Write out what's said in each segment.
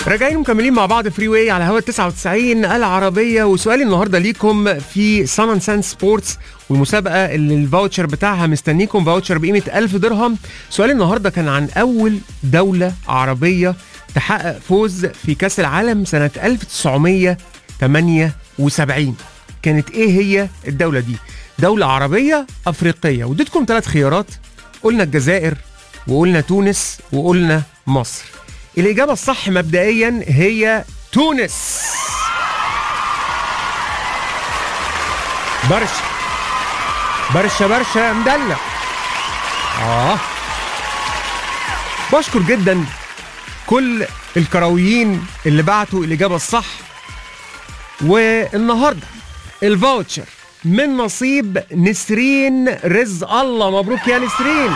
راجعين مكملين مع بعض فري واي على هوا 99 العربية وسؤالي النهارده ليكم في سان سان سبورتس والمسابقة اللي الفاوتشر بتاعها مستنيكم فاوتشر بقيمة 1000 درهم سؤالي النهارده كان عن أول دولة عربية تحقق فوز في كأس العالم سنة 1978 كانت إيه هي الدولة دي؟ دولة عربية أفريقية واديتكم ثلاث خيارات قلنا الجزائر وقلنا تونس وقلنا مصر الإجابة الصح مبدئيا هي تونس برشا برشا برشا مدلع آه بشكر جدا كل الكرويين اللي بعتوا الإجابة الصح والنهاردة الفاوتشر من نصيب نسرين رزق الله مبروك يا نسرين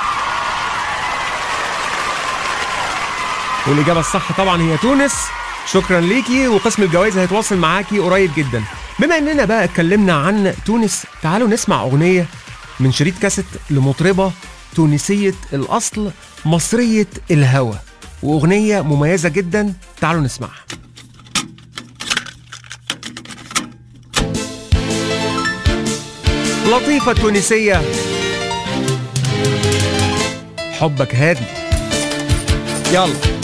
والإجابة الصح طبعا هي تونس شكرا ليكي وقسم الجوائز هيتواصل معاكي قريب جدا بما اننا بقى اتكلمنا عن تونس تعالوا نسمع اغنية من شريط كاسيت لمطربة تونسية الأصل مصرية الهوى وأغنية مميزة جدا تعالوا نسمعها لطيفة تونسية حبك هادي يلا